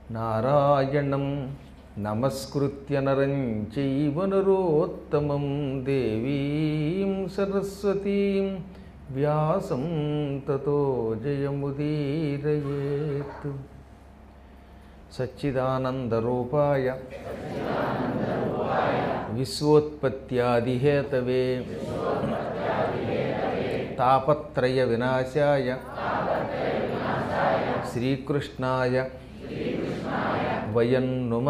నారాయణం నమస్కృత్య నరం చైవ నరోత్తమం దేవీం సరస్వతీం వ్యాసం తతో జయముదీరయేత్ సచ్చిదానందరూపాయ విశ్వోత్పత్యాదిహేతవే తాపత్రయ వినాశాయ శ్రీకృష్ణాయ వయం నుమ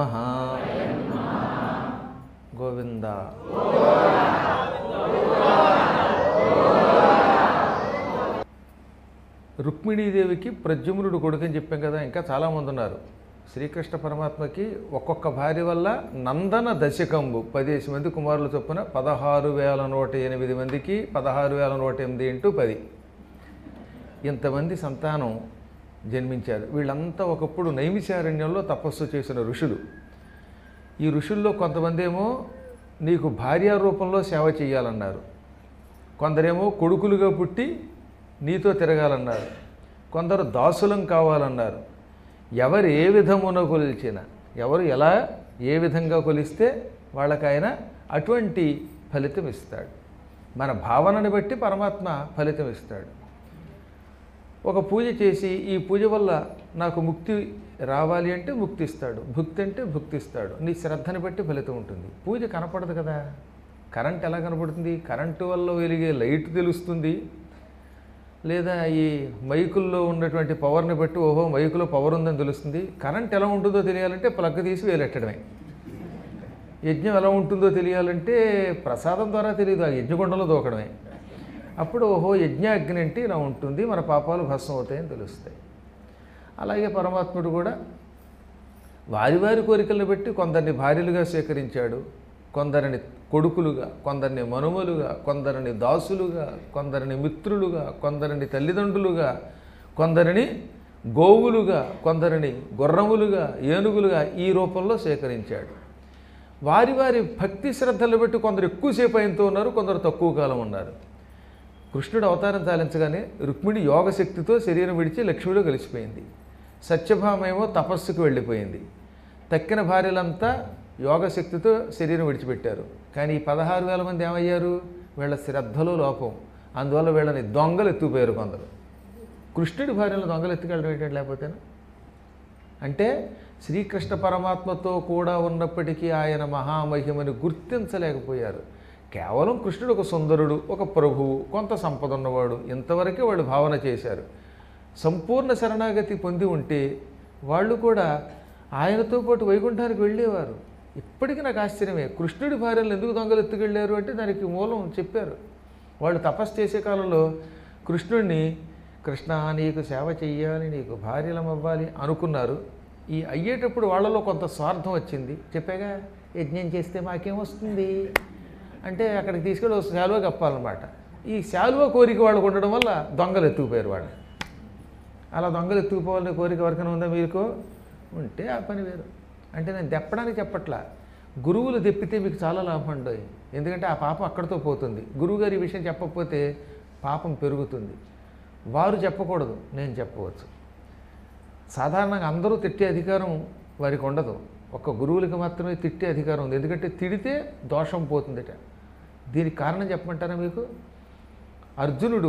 గోవింద రుక్మిణీదేవికి ప్రద్యుమ్నుడు కొడుకని చెప్పాం కదా ఇంకా చాలామంది ఉన్నారు శ్రీకృష్ణ పరమాత్మకి ఒక్కొక్క భార్య వల్ల నందన దశకంబు పదిహేసి మంది కుమారులు చొప్పున పదహారు వేల నూట ఎనిమిది మందికి పదహారు వేల నూట ఎనిమిది ఇంటూ పది ఇంతమంది సంతానం జన్మించారు వీళ్ళంతా ఒకప్పుడు నైమిషారణ్యంలో తపస్సు చేసిన ఋషులు ఈ ఋషుల్లో కొంతమంది ఏమో నీకు భార్యా రూపంలో సేవ చేయాలన్నారు కొందరేమో కొడుకులుగా పుట్టి నీతో తిరగాలన్నారు కొందరు దాసులం కావాలన్నారు ఎవరు ఏ విధమున కొలిచిన ఎవరు ఎలా ఏ విధంగా కొలిస్తే వాళ్ళకి ఆయన అటువంటి ఫలితం ఇస్తాడు మన భావనని బట్టి పరమాత్మ ఫలితం ఇస్తాడు ఒక పూజ చేసి ఈ పూజ వల్ల నాకు ముక్తి రావాలి అంటే ముక్తి ఇస్తాడు భుక్తి అంటే భుక్తి ఇస్తాడు నీ శ్రద్ధని బట్టి ఫలితం ఉంటుంది పూజ కనపడదు కదా కరెంట్ ఎలా కనపడుతుంది కరెంటు వల్ల వెలిగే లైట్ తెలుస్తుంది లేదా ఈ మైకుల్లో ఉన్నటువంటి పవర్ని బట్టి ఓహో మైకులో పవర్ ఉందని తెలుస్తుంది కరెంట్ ఎలా ఉంటుందో తెలియాలంటే ప్లగ్ తీసి వేలెట్టడమే యజ్ఞం ఎలా ఉంటుందో తెలియాలంటే ప్రసాదం ద్వారా తెలియదు ఆ యజ్ఞగుండంలో దూకడమే అప్పుడు ఓహో యజ్ఞాగ్ని అంటే ఇలా ఉంటుంది మన పాపాలు భస్మం అవుతాయని తెలుస్తాయి అలాగే పరమాత్ముడు కూడా వారి వారి కోరికలను బట్టి కొందరిని భార్యలుగా స్వీకరించాడు కొందరిని కొడుకులుగా కొందరిని మనుమలుగా కొందరిని దాసులుగా కొందరిని మిత్రులుగా కొందరిని తల్లిదండ్రులుగా కొందరిని గోవులుగా కొందరిని గుర్రములుగా ఏనుగులుగా ఈ రూపంలో స్వీకరించాడు వారి వారి భక్తి శ్రద్ధలు బట్టి కొందరు ఎక్కువసేపు ఆయనతో ఉన్నారు కొందరు తక్కువ కాలం ఉన్నారు కృష్ణుడు అవతారం చాలించగానే రుక్మిణి యోగశక్తితో శరీరం విడిచి లక్ష్మిలో కలిసిపోయింది సత్యభామేమో తపస్సుకు వెళ్ళిపోయింది తక్కిన భార్యలంతా యోగశక్తితో శరీరం విడిచిపెట్టారు కానీ ఈ పదహారు వేల మంది ఏమయ్యారు వీళ్ళ శ్రద్ధలో లోపం అందువల్ల వీళ్ళని దొంగలు ఎత్తుకుపోయారు కొందరు కృష్ణుడి భార్యను దొంగలు ఎత్తుకెళ్ళడం ఏంటంటే లేకపోతేనా అంటే శ్రీకృష్ణ పరమాత్మతో కూడా ఉన్నప్పటికీ ఆయన మహామహిమని గుర్తించలేకపోయారు కేవలం కృష్ణుడు ఒక సుందరుడు ఒక ప్రభువు కొంత సంపద ఉన్నవాడు ఇంతవరకే వాళ్ళు భావన చేశారు సంపూర్ణ శరణాగతి పొంది ఉంటే వాళ్ళు కూడా ఆయనతో పాటు వైకుంఠానికి వెళ్ళేవారు ఇప్పటికీ నాకు ఆశ్చర్యమే కృష్ణుడి భార్యలను ఎందుకు దొంగలు ఎత్తుకెళ్ళారు అంటే దానికి మూలం చెప్పారు వాళ్ళు తపస్సు చేసే కాలంలో కృష్ణుడిని కృష్ణ నీకు సేవ చెయ్యాలి నీకు భార్యలం అవ్వాలి అనుకున్నారు ఈ అయ్యేటప్పుడు వాళ్ళలో కొంత స్వార్థం వచ్చింది చెప్పాగా యజ్ఞం చేస్తే మాకేమొస్తుంది అంటే అక్కడికి తీసుకెళ్ళి ఒక శాలువ కప్పాలన్నమాట ఈ శాలువ కోరిక వాళ్ళకు ఉండడం వల్ల దొంగలు ఎత్తుకుపోయారు వాళ్ళు అలా దొంగలు ఎత్తుకుపోవాలనే కోరిక ఎవరికైనా ఉందా మీకు ఉంటే ఆ పని వేరు అంటే నేను తెప్పడానికి చెప్పట్లా గురువులు తెప్పితే మీకు చాలా లాభం ఉండవు ఎందుకంటే ఆ పాపం అక్కడితో పోతుంది గురువుగారు ఈ విషయం చెప్పకపోతే పాపం పెరుగుతుంది వారు చెప్పకూడదు నేను చెప్పవచ్చు సాధారణంగా అందరూ తిట్టే అధికారం వారికి ఉండదు ఒక్క గురువులకి మాత్రమే తిట్టే అధికారం ఉంది ఎందుకంటే తిడితే దోషం పోతుందట దీనికి కారణం చెప్పమంటారా మీకు అర్జునుడు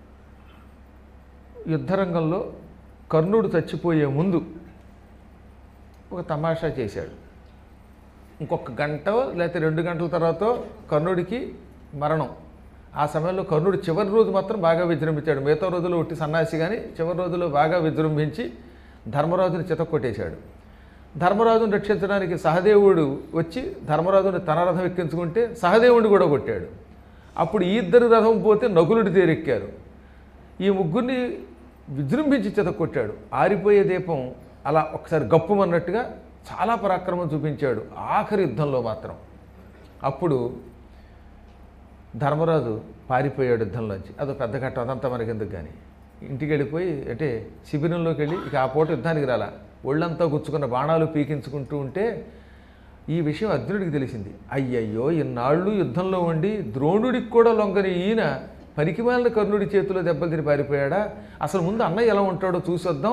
యుద్ధరంగంలో కర్ణుడు చచ్చిపోయే ముందు ఒక తమాషా చేశాడు ఇంకొక గంట లేకపోతే రెండు గంటల తర్వాత కర్ణుడికి మరణం ఆ సమయంలో కర్ణుడు చివరి రోజు మాత్రం బాగా విజృంభించాడు మిగతా రోజుల్లో ఒట్టి సన్నాసి కానీ చివరి రోజుల్లో బాగా విజృంభించి ధర్మరాజుని చితక్కొట్టేశాడు ధర్మరాజును రక్షించడానికి సహదేవుడు వచ్చి ధర్మరాజుని తన రథం ఎక్కించుకుంటే సహదేవుడిని కూడా కొట్టాడు అప్పుడు ఈ ఇద్దరు రథం పోతే నకులుడి తేరెక్కారు ఈ ముగ్గురిని విజృంభించి చితక్కొట్టాడు ఆరిపోయే దీపం అలా ఒకసారి గప్పుమన్నట్టుగా చాలా పరాక్రమం చూపించాడు ఆఖరి యుద్ధంలో మాత్రం అప్పుడు ధర్మరాజు పారిపోయాడు యుద్ధంలోంచి అదో పెద్ద ఘట్టం అదంతా మనకి ఎందుకు కానీ ఇంటికి వెళ్ళిపోయి అంటే శిబిరంలోకి వెళ్ళి ఇక ఆ పూట యుద్ధానికి రాలా ఒళ్ళంతా గుచ్చుకున్న బాణాలు పీకించుకుంటూ ఉంటే ఈ విషయం అర్జునుడికి తెలిసింది అయ్యయ్యో ఇన్నాళ్ళు యుద్ధంలో ఉండి ద్రోణుడికి కూడా లొంగని ఈయన పనికిమాలిన కర్ణుడి చేతిలో దెబ్బలు తిని పారిపోయాడా అసలు ముందు అన్నయ్య ఎలా ఉంటాడో చూసొద్దాం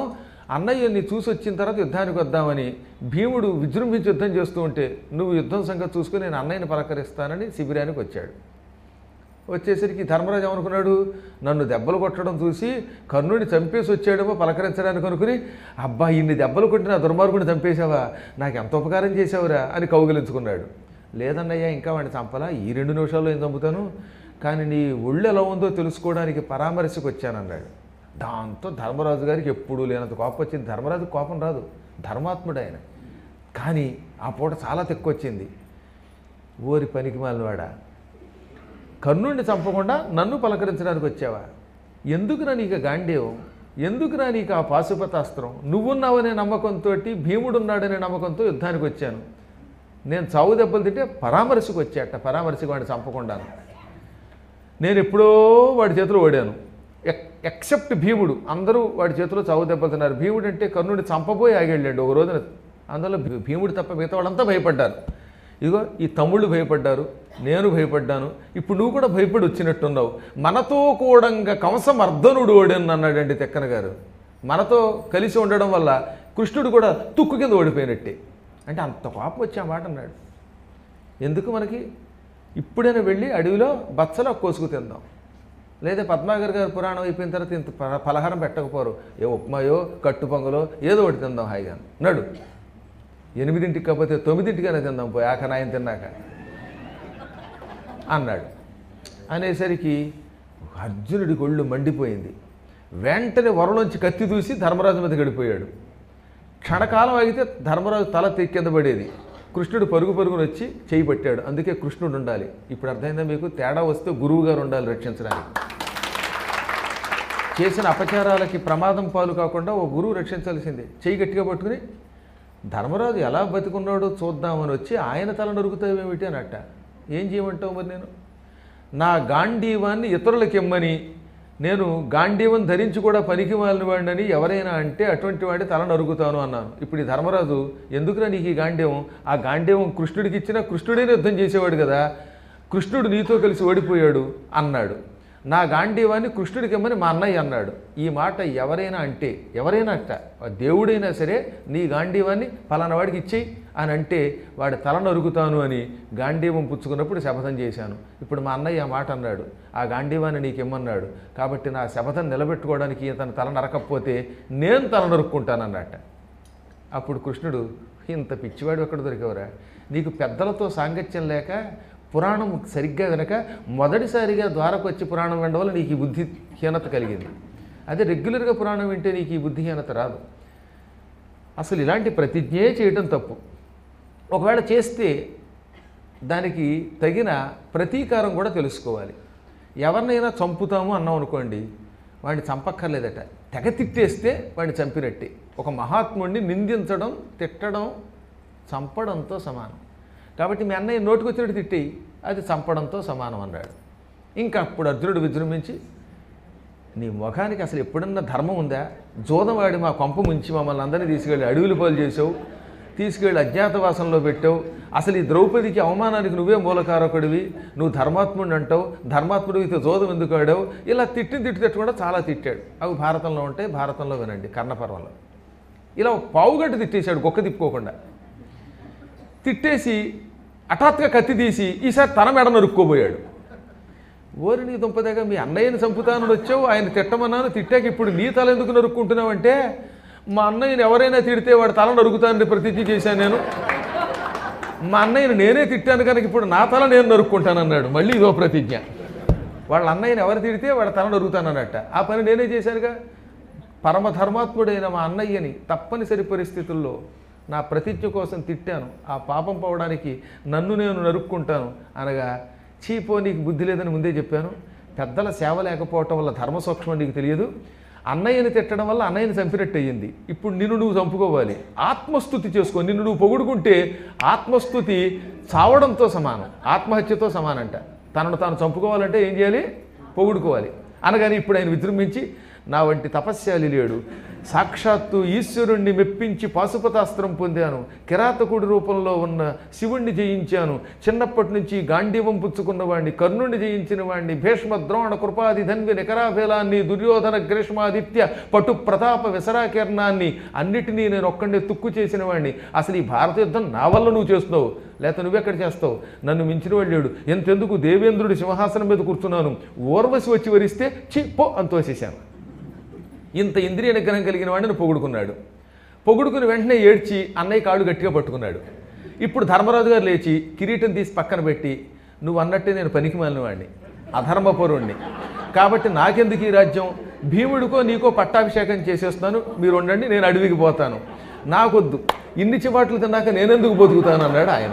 అన్నయ్యని చూసి వచ్చిన తర్వాత యుద్ధానికి వద్దామని భీముడు విజృంభించి యుద్ధం చేస్తూ ఉంటే నువ్వు యుద్ధం సంగతి చూసుకుని నేను అన్నయ్యని పలకరిస్తానని శిబిరానికి వచ్చాడు వచ్చేసరికి ధర్మరాజు ఏమనుకున్నాడు నన్ను దెబ్బలు కొట్టడం చూసి కర్ణుడిని చంపేసి వచ్చాడేమో పలకరించడానికి అనుకుని అబ్బా ఇన్ని దెబ్బలు కొట్టిన దుర్మార్గుని చంపేశావా నాకు ఎంత ఉపకారం చేసావురా అని కౌగిలించుకున్నాడు లేదన్నయ్య ఇంకా వాడిని చంపలా ఈ రెండు నిమిషాల్లో ఏం చంపుతాను కానీ నీ ఒళ్ళు ఎలా ఉందో తెలుసుకోవడానికి పరామర్శకు వచ్చానన్నాడు దాంతో ధర్మరాజు గారికి ఎప్పుడూ లేనంత కోపం వచ్చింది ధర్మరాజు కోపం రాదు ధర్మాత్ముడు ఆయన కానీ ఆ పూట చాలా తెక్కు వచ్చింది ఓరి పనికి మాలినవాడా కర్ణుడిని చంపకుండా నన్ను పలకరించడానికి వచ్చావా ఎందుకురా నీకు గాంధేయం ఎందుకురా నీకు ఆ పాశుపతాస్త్రం నువ్వున్నావనే నమ్మకంతో భీముడున్నాడనే నమ్మకంతో యుద్ధానికి వచ్చాను నేను చావు దెబ్బలు తింటే పరామర్శకు వచ్చాట పరామర్శకు వాడిని చంపకుండాను నేను ఎప్పుడో వాడి చేతిలో ఓడాను ఎక్- ఎక్సెప్ట్ భీముడు అందరూ వాడి చేతిలో చావు దెబ్బలు తిన్నారు భీముడు అంటే కర్ణుడిని చంపబోయి ఆగెళ్ళాడు ఒక రోజున అందులో భీ- భీముడు తప్ప మిగతా వాళ్ళంతా భయపడ్డారు ఇదిగో ఈ తమ్ముళ్ళు భయపడ్డారు నేను భయపడ్డాను ఇప్పుడు నువ్వు కూడా భయపడి వచ్చినట్టున్నావు మనతో కూడంగా కంసం అర్ధనుడు ఓడని అన్నాడండి తెక్కన గారు మనతో కలిసి ఉండడం వల్ల కృష్ణుడు కూడా తుక్కు కింద ఓడిపోయినట్టే అంటే అంత కోపం వచ్చి ఆ మాట అన్నాడు ఎందుకు మనకి ఇప్పుడైనా వెళ్ళి అడవిలో బచ్చలో కోసుకు తిందాం లేదా పద్మాగర్ గారి పురాణం అయిపోయిన తర్వాత ఇంత ప- పలహారం పెట్టకపోరు ఏ ఉప్మాయో కట్టు పొంగలో ఏదో ఒకటి తిందాం హాయిగా నడు ఎనిమిదింటికి కాకపోతే తొమ్మిదింటికైనా తిందాం పోయి ఆఖరి ఆయన తిన్నాక అన్నాడు అనేసరికి అర్జునుడి ఒళ్ళు మండిపోయింది వెంటనే వరలోంచి కత్తి దూసి ధర్మరాజు మీద గడిపోయాడు క్షణకాలం ఆగితే ధర్మరాజు తల తె- కింద పడేది కృష్ణుడు పరుగు పరుగున వచ్చి చేయి పట్టాడు అందుకే కృష్ణుడు ఉండాలి ఇప్పుడు అర్థమైందా మీకు తేడా వస్తే గురువు గారు ఉండాలి రక్షించడానికి చేసిన అపచారాలకి ప్రమాదం పాలు కాకుండా ఓ గురువు రక్షించాల్సిందే చేయి గట్టిగా పట్టుకుని ధర్మరాజు ఎలా బతికున్నాడో చూద్దామని వచ్చి ఆయన తల నరుకుతావేమిటి అని అట్ట ఏం చేయమంటావు మరి నేను నా గాంధీవాన్ని ఇతరులకు ఇమ్మని నేను గాంధీవం ధరించి కూడా పనికి మాలిన వాడినని ఎవరైనా అంటే అటువంటి వాడి తల నరుకుతాను అన్నాను ఇప్పుడు ఈ ధర్మరాజు ఎందుకురా నీకు ఈ గాంధీవం ఆ గాంధీవం కృష్ణుడికి ఇచ్చినా కృష్ణుడే యుద్ధం చేసేవాడు కదా కృష్ణుడు నీతో కలిసి ఓడిపోయాడు అన్నాడు నా గాంధీవాన్ని కృష్ణుడికి ఇమ్మని మా అన్నయ్య అన్నాడు ఈ మాట ఎవరైనా అంటే ఎవరైనా అట్ట ఆ దేవుడైనా సరే నీ గాంధీవాన్ని పలానా వాడికి ఇచ్చేయి అని అంటే వాడి తల నరుకుతాను అని గాంధీవం పుచ్చుకున్నప్పుడు శపథం చేశాను ఇప్పుడు మా అన్నయ్య ఆ మాట అన్నాడు ఆ గాంధీవాన్ని నీకు ఇమ్మన్నాడు కాబట్టి నా శపథం నిలబెట్టుకోవడానికి ఇతను తల నరకపోతే నేను తల నరుక్కుంటానన్నట్ట అప్పుడు కృష్ణుడు ఇంత పిచ్చివాడు ఎక్కడ దొరికవరా నీకు పెద్దలతో సాంగత్యం లేక పురాణం సరిగ్గా వినక మొదటిసారిగా ద్వారకు వచ్చి పురాణం వినడం వల్ల నీకు ఈ బుద్ధిహీనత కలిగింది అదే రెగ్యులర్గా పురాణం వింటే నీకు ఈ బుద్ధిహీనత రాదు అసలు ఇలాంటి ప్రతిజ్ఞే చేయటం తప్పు ఒకవేళ చేస్తే దానికి తగిన ప్రతీకారం కూడా తెలుసుకోవాలి ఎవరినైనా చంపుతాము అన్నాం అనుకోండి వాడిని చంపక్కర్లేదట తెగ తిట్టేస్తే వాడిని చంపినట్టే ఒక మహాత్ముడిని నిందించడం తిట్టడం చంపడంతో సమానం కాబట్టి మీ అన్నయ్య నోటుకొచ్చినట్టు తిట్టేయి అది చంపడంతో సమానం అన్నాడు ఇంకా అప్పుడు అర్జునుడు విజృంభించి నీ ముఖానికి అసలు ఎప్పుడన్నా ధర్మం ఉందా జోదవాడి మా కొంప ముంచి మమ్మల్ని అందరినీ తీసుకెళ్ళి అడవులు పాలు చేసావు తీసుకెళ్ళి అజ్ఞాతవాసంలో పెట్టావు అసలు ఈ ద్రౌపదికి అవమానానికి నువ్వే మూలకారకుడివి నువ్వు ధర్మాత్ముడిని అంటావు ధర్మాత్ముడికి జోదం ఎందుకు ఆడావు ఇలా తిట్టిన తిట్టి తిట్టకుండా చాలా తిట్టాడు అవి భారతంలో ఉంటాయి భారతంలో వినండి కర్ణపర్వంలో ఇలా ఒక పావుగంట తిట్టేశాడు గొక్క తిప్పుకోకుండా తిట్టేసి హఠాత్తుగా కత్తి తీసి ఈసారి తన మెడ నరుక్కోబోయాడు ఓరి నీ దుంపదగా మీ అన్నయ్యని చంపుతానని వచ్చావు ఆయన తిట్టమన్నాను తిట్టాక ఇప్పుడు నీ తల ఎందుకు నరుక్కుంటున్నావు అంటే మా అన్నయ్యని ఎవరైనా తిడితే వాడు తల నరుకుతానని ప్రతిజ్ఞ చేశాను నేను మా అన్నయ్యని నేనే తిట్టాను కనుక ఇప్పుడు నా తల నేను నరుక్కుంటానన్నాడు మళ్ళీ ఇదో ప్రతిజ్ఞ వాళ్ళ అన్నయ్యని ఎవరు తిడితే వాడు తల నరుకుతానన్నట్ట ఆ పని నేనే చేశానుగా పరమధర్మాత్ముడైన మా అన్నయ్యని తప్పనిసరి పరిస్థితుల్లో నా ప్రతిజ్ఞ కోసం తిట్టాను ఆ పాపం పోవడానికి నన్ను నేను నరుక్కుంటాను అనగా చీపో నీకు బుద్ధి లేదని ముందే చెప్పాను పెద్దల సేవ లేకపోవటం వల్ల ధర్మ సూక్ష్మం నీకు తెలియదు అన్నయ్యని తిట్టడం వల్ల అన్నయ్యని చంపినట్టు అయ్యింది ఇప్పుడు నిన్ను నువ్వు చంపుకోవాలి ఆత్మస్థుతి చేసుకో నిన్ను నువ్వు పొగుడుకుంటే ఆత్మస్థుతి చావడంతో సమానం ఆత్మహత్యతో సమానంట తనను తాను చంపుకోవాలంటే ఏం చేయాలి పొగుడుకోవాలి అనగానే ఇప్పుడు ఆయన విజృంభించి నా వంటి తపస్యాలి లేడు సాక్షాత్తు ఈశ్వరుణ్ణి మెప్పించి పాశుపతాస్త్రం పొందాను కిరాతకుడి రూపంలో ఉన్న శివుణ్ణి జయించాను చిన్నప్పటి నుంచి గాంధీవం పుచ్చుకున్నవాణ్ణి కర్ణుణ్ణి జయించిన వాణ్ణి భీష్మ ద్రోణ కృపాది ధన్వి నికరాభేలాన్ని దుర్యోధన గ్రీష్మాదిత్య పటు ప్రతాప విసరాకిరణాన్ని అన్నిటినీ నేను ఒక్కడే తుక్కు చేసిన వాణ్ణి అసలు ఈ భారత యుద్ధం నా వల్ల నువ్వు చేస్తున్నావు లేకపోతే నువ్వెక్కడ చేస్తావు నన్ను మించిన వాడు లేడు ఎంతెందుకు దేవేంద్రుడి సింహాసనం మీద కూర్చున్నాను ఓర్వశి వచ్చి వరిస్తే చి పో అని తోసేశాను ఇంత ఇంద్రియ నిగ్రహం కలిగిన వాడిని పొగుడుకున్నాడు పొగుడుకుని వెంటనే ఏడ్చి అన్నయ్య కాళ్ళు గట్టిగా పట్టుకున్నాడు ఇప్పుడు ధర్మరాజు గారు లేచి కిరీటం తీసి పక్కన పెట్టి నువ్వు అన్నట్టే నేను పనికి మాలిన వాడిని అధర్మపరుణ్ణి కాబట్టి నాకెందుకు ఈ రాజ్యం భీముడికో నీకో పట్టాభిషేకం చేసేస్తున్నాను మీరు ఉండండి నేను అడవికి పోతాను నాకొద్దు ఇన్ని చివాట్లు తిన్నాక నేనెందుకు బతుకుతాను అన్నాడు ఆయన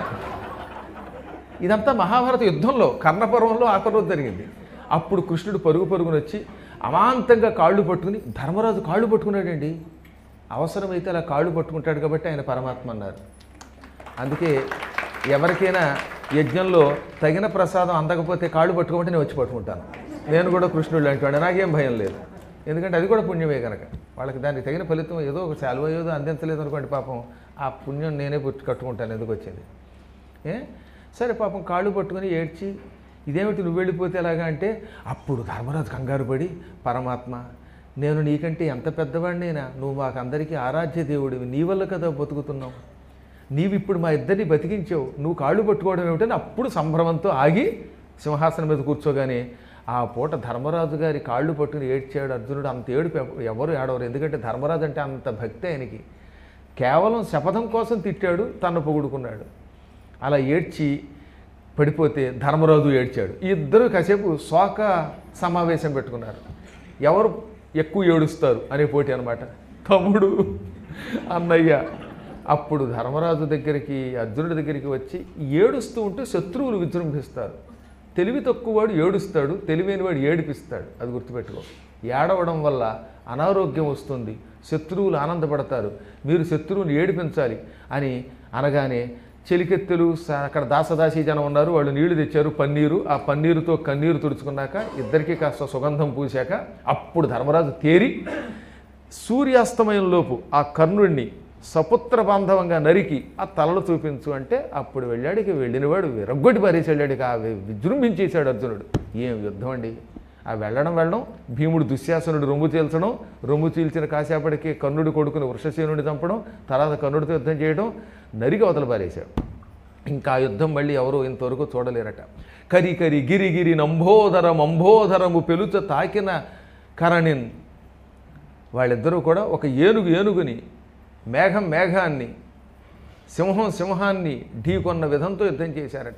ఇదంతా మహాభారత యుద్ధంలో కర్ణపర్వంలో ఆఖరి రోజు జరిగింది అప్పుడు కృష్ణుడు పరుగు పరుగున వచ్చి అమాంతంగా కాళ్ళు పట్టుకుని ధర్మరాజు కాళ్ళు పట్టుకున్నాడండి అవసరమైతే అలా కాళ్ళు పట్టుకుంటాడు కాబట్టి ఆయన పరమాత్మ అన్నారు అందుకే ఎవరికైనా యజ్ఞంలో తగిన ప్రసాదం అందకపోతే కాళ్ళు పట్టుకోమంటే నేను వచ్చి పట్టుకుంటాను నేను కూడా కృష్ణుడు లాంటి వాడిని నాకేం భయం లేదు ఎందుకంటే అది కూడా పుణ్యమే కనుక వాళ్ళకి దానికి తగిన ఫలితం ఏదో ఒక సెలవు ఏదో అందించలేదు అనుకోండి పాపం ఆ పుణ్యం నేనే పుట్టి కట్టుకుంటాను ఎందుకు వచ్చింది ఏ సరే పాపం కాళ్ళు పట్టుకొని ఏడ్చి ఇదేమిటి నువ్వు వెళ్ళిపోతే ఎలాగా అంటే అప్పుడు ధర్మరాజు కంగారు పడి పరమాత్మ నేను నీకంటే ఎంత పెద్దవాడినైనా నువ్వు మాకందరికీ ఆరాధ్య దేవుడివి నీ వల్ల కదా బతుకుతున్నావు నీవు ఇప్పుడు మా ఇద్దరిని బతికించావు నువ్వు కాళ్ళు పట్టుకోవడం ఏమిటని అప్పుడు సంభ్రమంతో ఆగి సింహాసనం మీద కూర్చోగానే ఆ పూట ధర్మరాజు గారి కాళ్ళు పట్టుకుని ఏడ్చాడు అర్జునుడు అంత ఏడుపు ఎవ- ఎవరు ఏడవరు ఎందుకంటే ధర్మరాజు అంటే అంత భక్తి ఆయనకి కేవలం శపథం కోసం తిట్టాడు తను పొగుడుకున్నాడు అలా ఏడ్చి పడిపోతే ధర్మరాజు ఏడ్చాడు ఈ ఇద్దరు కాసేపు శోక సమావేశం పెట్టుకున్నారు ఎవరు ఎక్కువ ఏడుస్తారు అనే పోటీ అనమాట తమ్ముడు అన్నయ్య అప్పుడు ధర్మరాజు దగ్గరికి అర్జునుడి దగ్గరికి వచ్చి ఏడుస్తూ ఉంటే శత్రువులు విజృంభిస్తారు తెలివి తక్కువవాడు ఏడుస్తాడు తెలివైనవాడు ఏడిపిస్తాడు అది గుర్తుపెట్టుకో ఏడవడం వల్ల అనారోగ్యం వస్తుంది శత్రువులు ఆనందపడతారు మీరు శత్రువుని ఏడిపించాలి అని అనగానే చెలికెత్తెలు స- అక్కడ దాసదాసి జనం ఉన్నారు వాళ్ళు నీళ్లు తెచ్చారు పన్నీరు ఆ పన్నీరుతో కన్నీరు తుడుచుకున్నాక ఇద్దరికీ కాస్త సుగంధం పూసాక అప్పుడు ధర్మరాజు తేరి సూర్యాస్తమయంలోపు ఆ కర్ణుడిని సపుత్ర బాంధవంగా నరికి ఆ తలలు చూపించు అంటే అప్పుడు వెళ్ళాడు ఇక వెళ్ళినవాడు విరగ్గొట్టి పారేసి వెళ్ళాడు ఇక ఆ వి- విజృంభించేశాడు అర్జునుడు ఏం యుద్ధం అండి ఆ వెళ్ళడం వెళ్ళడం భీముడు దుశ్శాసనుడు రొమ్ము చీల్చడం రొమ్ము చీల్చిన కాసేపటికి కర్ణుడి కొడుకుని వృషసేనుడి చంపడం తర్వాత కర్ణుడితో యుద్ధం చేయడం నరికి అవతల పారేశాడు ఇంకా ఆ యుద్ధం మళ్ళీ ఎవరు ఇంతవరకు చూడలేరట కరి కరి గిరి గిరి నంభోదరం అంబోదరము పెలుచ తాకిన కరణిన్ వాళ్ళిద్దరూ కూడా ఒక ఏనుగు ఏనుగుని మేఘం మేఘాన్ని సింహం సింహాన్ని ఢీకొన్న విధంతో యుద్ధం చేశారట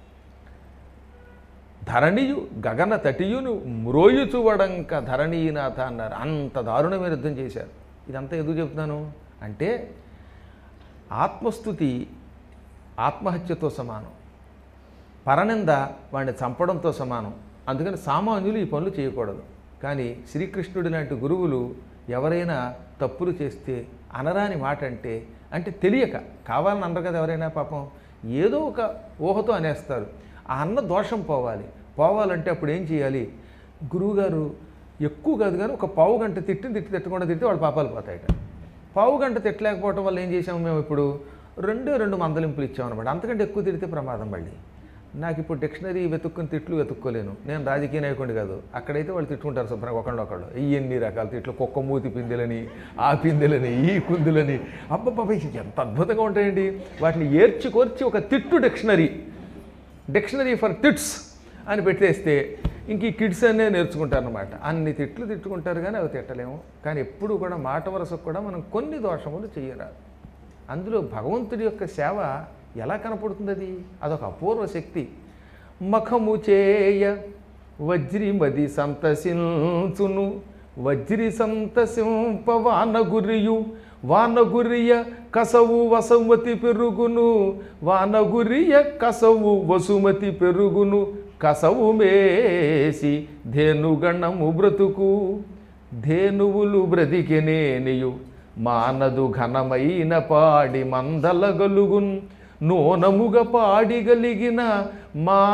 ధరణియు గగన తటియును మ్రోయుచువడంక ధరణీనాథ అన్నారు అంత దారుణమైన యుద్ధం చేశారు ఇదంతా ఎందుకు చెప్తున్నాను అంటే ఆత్మస్థుతి ఆత్మహత్యతో సమానం పరనింద వాడిని చంపడంతో సమానం అందుకని సామాన్యులు ఈ పనులు చేయకూడదు కానీ శ్రీకృష్ణుడి లాంటి గురువులు ఎవరైనా తప్పులు చేస్తే అనరాని మాట అంటే అంటే తెలియక కావాలని అనరు కదా ఎవరైనా పాపం ఏదో ఒక ఊహతో అనేస్తారు ఆ అన్న దోషం పోవాలి పోవాలంటే అప్పుడు ఏం చేయాలి గురువుగారు ఎక్కువ కాదు కానీ ఒక పావు గంట తిట్టి తిట్టి తిట్టకుండా తిట్టి వాళ్ళ పాపాలు పోతాయట పావు గంట తిట్టలేకపోవటం వల్ల ఏం చేసాము మేము ఇప్పుడు రెండే రెండు మందలింపులు ఇచ్చామన్నమాట అంతకంటే ఎక్కువ తిడితే ప్రమాదం మళ్ళీ నాకు ఇప్పుడు డిక్షనరీ వెతుక్కుని తిట్లు వెతుక్కోలేను నేను రాజకీయ నాయకుడిని కాదు అక్కడైతే వాళ్ళు తిట్టుకుంటారు శుభ్రంగా ఒకళ్ళు ఒకళ్ళు ఎన్ని రకాల తిట్లు కుక్క మూతి పిందెలని ఆ పిందెలని ఈ కుందులని అబ్బబ్బబ్బ ఎంత అద్భుతంగా ఉంటాయండి వాటిని ఏర్చి కోర్చి ఒక తిట్టు డిక్షనరీ డిక్షనరీ ఫర్ టిట్స్ అని పెట్టేస్తే ఇంక ఈ కిడ్స్ అనే నేర్చుకుంటారనమాట అన్ని తిట్లు తిట్టుకుంటారు కానీ అవి తిట్టలేము కానీ ఎప్పుడు కూడా మాట వరసకు కూడా మనం కొన్ని దోషములు చేయరాదు అందులో భగవంతుడి యొక్క సేవ ఎలా కనపడుతుంది అది అదొక అపూర్వ శక్తి మఖము చేయ వజ్రిమది సంతసించును వజ్రి సంతసింప వానగురియు వానగురియ కసవు వసుమతి పెరుగును వానగురియ కసవు వసుమతి పెరుగును కసవు మేసి ధేనుగణము బ్రతుకు ధేనువులు బ్రతికెనేనియు మానదు ఘనమైన పాడి మందలగలుగున్ నోనముగ పాడిగలిగిన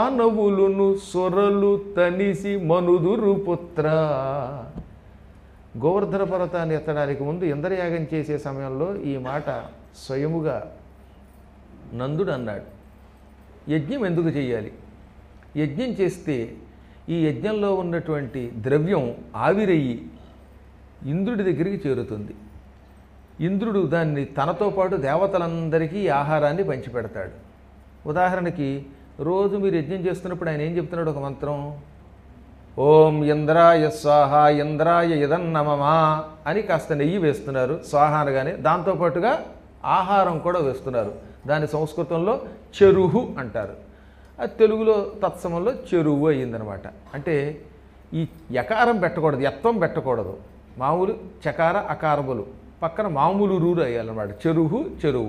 మానవులును సొరలు తనిసి మనుదురు పుత్ర గోవర్ధన పర్వతాన్ని ఎత్తడానికి ముందు ఇంద్రయాగం చేసే సమయంలో ఈ మాట స్వయముగా నందుడు అన్నాడు యజ్ఞం ఎందుకు చేయాలి యజ్ఞం చేస్తే ఈ యజ్ఞంలో ఉన్నటువంటి ద్రవ్యం ఆవిరయ్యి ఇంద్రుడి దగ్గరికి చేరుతుంది ఇంద్రుడు దాన్ని తనతో పాటు దేవతలందరికీ ఈ ఆహారాన్ని పంచిపెడతాడు ఉదాహరణకి రోజు మీరు యజ్ఞం చేస్తున్నప్పుడు ఆయన ఏం చెప్తున్నాడు ఒక మంత్రం ఓం ఇంద్రాయ స్వాహ ఇంద్రాయ ఇదన్నమమా అని కాస్త నెయ్యి వేస్తున్నారు స్వాహ అనగానే దాంతోపాటుగా ఆహారం కూడా వేస్తున్నారు దాని సంస్కృతంలో చెరుహు అంటారు అది తెలుగులో తత్సమంలో చెరువు అయ్యిందనమాట అంటే ఈ యకారం పెట్టకూడదు ఎత్వం పెట్టకూడదు మామూలు చకార అకారములు పక్కన మామూలు రూరు అయ్యాలన్నమాట చెరువు చెరువు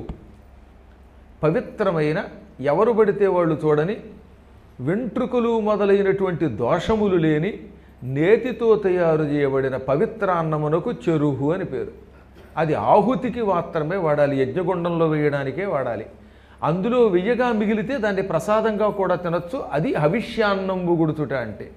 పవిత్రమైన ఎవరు పడితే వాళ్ళు చూడని వెంట్రుకలు మొదలైనటువంటి దోషములు లేని నేతితో తయారు చేయబడిన పవిత్ర అన్నమునకు చెరుహు అని పేరు అది ఆహుతికి మాత్రమే వాడాలి యజ్ఞగుండంలో వేయడానికే వాడాలి అందులో వెయ్యగా మిగిలితే దాన్ని ప్రసాదంగా కూడా తినొచ్చు అది హవిష్యాన్నంబు గుడుచుట అంటే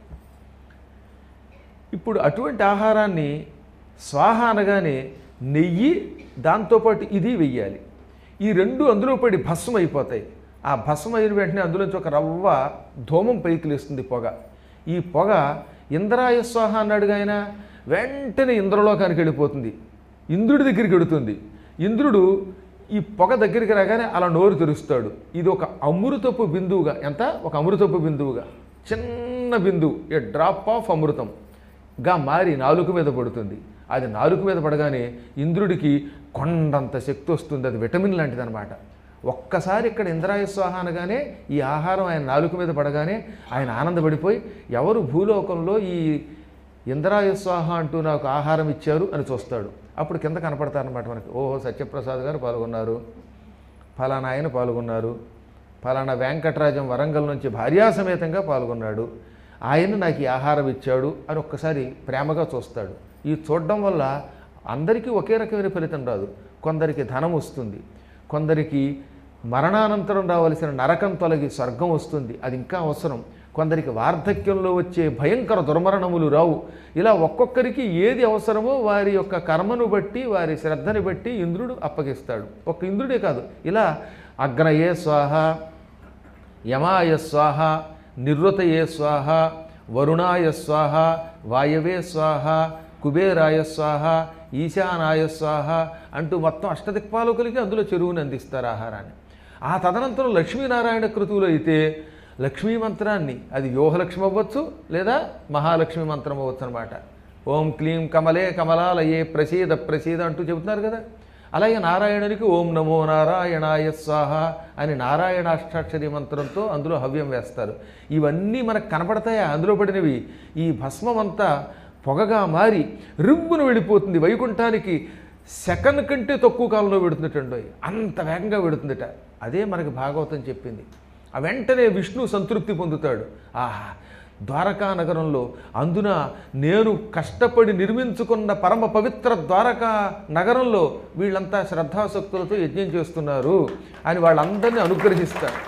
ఇప్పుడు అటువంటి ఆహారాన్ని స్వాహ అనగానే నెయ్యి దాంతోపాటు ఇది వెయ్యాలి ఈ రెండు అందులో పడి భస్మం అయిపోతాయి ఆ భస్మం అయిన వెంటనే అందులోంచి ఒక రవ్వ ధూమం పైకి లేస్తుంది పొగ ఈ పొగ ఇంద్రాయ స్వాహ అన్నాడుగా ఆయన వెంటనే ఇంద్రలోకానికి వెళ్ళిపోతుంది ఇంద్రుడి దగ్గరికి వెడుతుంది ఇంద్రుడు ఈ పొగ దగ్గరికి రాగానే అలా నోరు తెరుస్తాడు ఇది ఒక అమృతపు బిందువుగా ఎంత ఒక అమృతపు బిందువుగా చిన్న బిందువు ఏ డ్రాప్ ఆఫ్ అమృతం గా మారి నాలుక మీద పడుతుంది అది నాలుక మీద పడగానే ఇంద్రుడికి కొండంత శక్తి వస్తుంది అది విటమిన్ లాంటిది అనమాట ఒక్కసారి ఇక్కడ ఇంద్రాయ స్వాహ అనగానే ఈ ఆహారం ఆయన నాలుక మీద పడగానే ఆయన ఆనందపడిపోయి ఎవరు భూలోకంలో ఈ ఇంద్రాయ స్వాహ అంటూ నాకు ఆహారం ఇచ్చారు అని చూస్తాడు అప్పుడు కింద కనపడతారనమాట మనకి ఓహో సత్యప్రసాద్ గారు పాల్గొన్నారు ఫలానా ఆయన పాల్గొన్నారు ఫలానా వెంకటరాజం వరంగల్ నుంచి భార్యాసమేతంగా పాల్గొన్నాడు ఆయన నాకు ఈ ఆహారం ఇచ్చాడు అని ఒక్కసారి ప్రేమగా చూస్తాడు ఈ చూడడం వల్ల అందరికీ ఒకే రకమైన ఫలితం రాదు కొందరికి ధనం వస్తుంది కొందరికి మరణానంతరం రావలసిన నరకం తొలగి స్వర్గం వస్తుంది అది ఇంకా అవసరం కొందరికి వార్ధక్యంలో వచ్చే భయంకర దుర్మరణములు రావు ఇలా ఒక్కొక్కరికి ఏది అవసరమో వారి యొక్క కర్మను బట్టి వారి శ్రద్ధని బట్టి ఇంద్రుడు అప్పగిస్తాడు ఒక్క ఇంద్రుడే కాదు ఇలా అగ్నయే స్వాహ యమాయ స్వాహ నివృతయే స్వాహ వరుణాయ స్వాహ వాయవే స్వాహ కుబేరాయ స్వాహ ఈశానాయ స్వాహ అంటూ మొత్తం అష్టదిక్పాలకులకి అందులో చెరువుని అందిస్తారు ఆహారాన్ని ఆ తదనంతరం లక్ష్మీనారాయణ కృతువులో అయితే లక్ష్మీ మంత్రాన్ని అది వ్యూహలక్ష్మి అవ్వచ్చు లేదా మహాలక్ష్మి మంత్రం అవ్వచ్చు అనమాట ఓం క్లీం కమలే కమలాలయే ప్రసీద ప్రసీద అంటూ చెబుతున్నారు కదా అలాగే నారాయణునికి ఓం నమో నారాయణాయ స్వాహ అని నారాయణాష్టాక్షరి మంత్రంతో అందులో హవ్యం వేస్తారు ఇవన్నీ మనకు కనపడతాయా అందులో పడినవి ఈ భస్మం అంతా పొగగా మారి రివ్వును వెళ్ళిపోతుంది వైకుంఠానికి సెకండ్ కంటే తక్కువ కాలంలో పెడుతుందటండి అంత వేగంగా పెడుతుందట అదే మనకి భాగవతం చెప్పింది ఆ వెంటనే విష్ణు సంతృప్తి పొందుతాడు ఆహా ద్వారకా నగరంలో అందున నేను కష్టపడి నిర్మించుకున్న పరమ పవిత్ర ద్వారకా నగరంలో వీళ్ళంతా శ్రద్ధాశక్తులతో యజ్ఞం చేస్తున్నారు అని వాళ్ళందరినీ అనుగ్రహిస్తారు